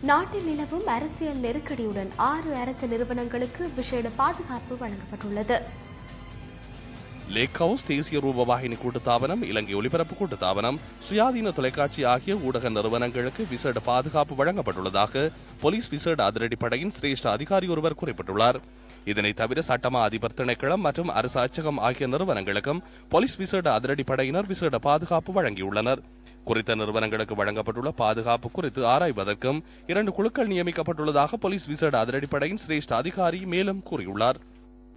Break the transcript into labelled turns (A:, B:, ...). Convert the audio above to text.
A: நாட்டில் நிலவும் அரசியல் நெருக்கடியுடன் ஆறு அரசு நிறுவனங்களுக்கு விசேட பாதுகாப்பு வழங்கப்பட்டுள்ளது
B: லேக் ஹவுஸ் தேசிய ரூபவாகினி கூட்டுத்தாபனம் இலங்கை ஒலிபரப்பு கூட்டுத்தாபனம் சுயாதீன தொலைக்காட்சி ஆகிய ஊடக நிறுவனங்களுக்கு விசேட பாதுகாப்பு வழங்கப்பட்டுள்ளதாக போலீஸ் விசேட அதிரடிப்படையின் சிரேஷ்ட அதிகாரி ஒருவர் குறிப்பிட்டுள்ளார் இதனை தவிர சட்டமா அதிபர் திணைக்களம் மற்றும் அரசு அச்சகம் ஆகிய நிறுவனங்களுக்கும் போலீஸ் விசேட அதிரடிப்படையினர் விசேட பாதுகாப்பு வழங்கியுள்ளனர் குறித்த நிறுவனங்களுக்கு வழங்கப்பட்டுள்ள பாதுகாப்பு குறித்து ஆராய்வதற்கும் இரண்டு குழுக்கள் நியமிக்கப்பட்டுள்ளதாக போலீஸ் விசேட அதிரடிப்படையின் சிரேஷ்ட அதிகாரி மேலும் கூறியுள்ளார்